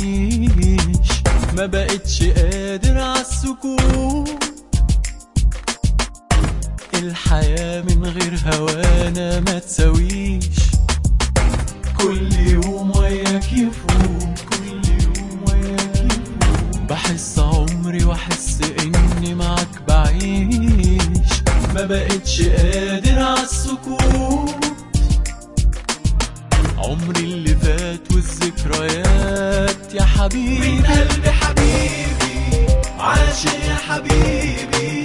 بعيش ما بقتش قادر عالسكوت الحياة من غير هوانا ما تساويش كل يوم وياك يفوت كل يوم وياك يفوت بحس عمري واحس اني معاك بعيش ما بقتش قادر عالسكوت عمري اللي فات والذكريات يا حبيبي من قلبي حبيبي عاشق يا حبيبي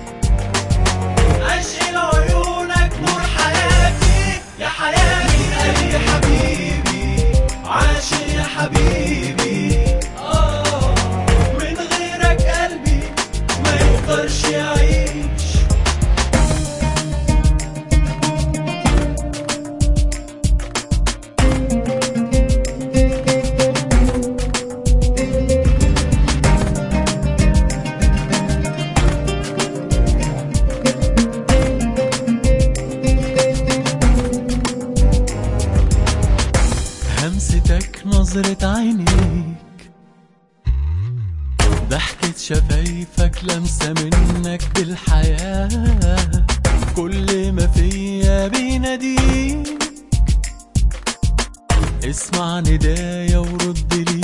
عشق لعيونك نور حياتي يا حياتي من قلبي حبيبي عاشق يا حبيبي آه من غيرك قلبي ما يقدرش يعيش همستك نظرة عينيك ضحكة شفايفك لمسة منك بالحياة كل ما فيا بيناديك اسمع ندايا ورد لي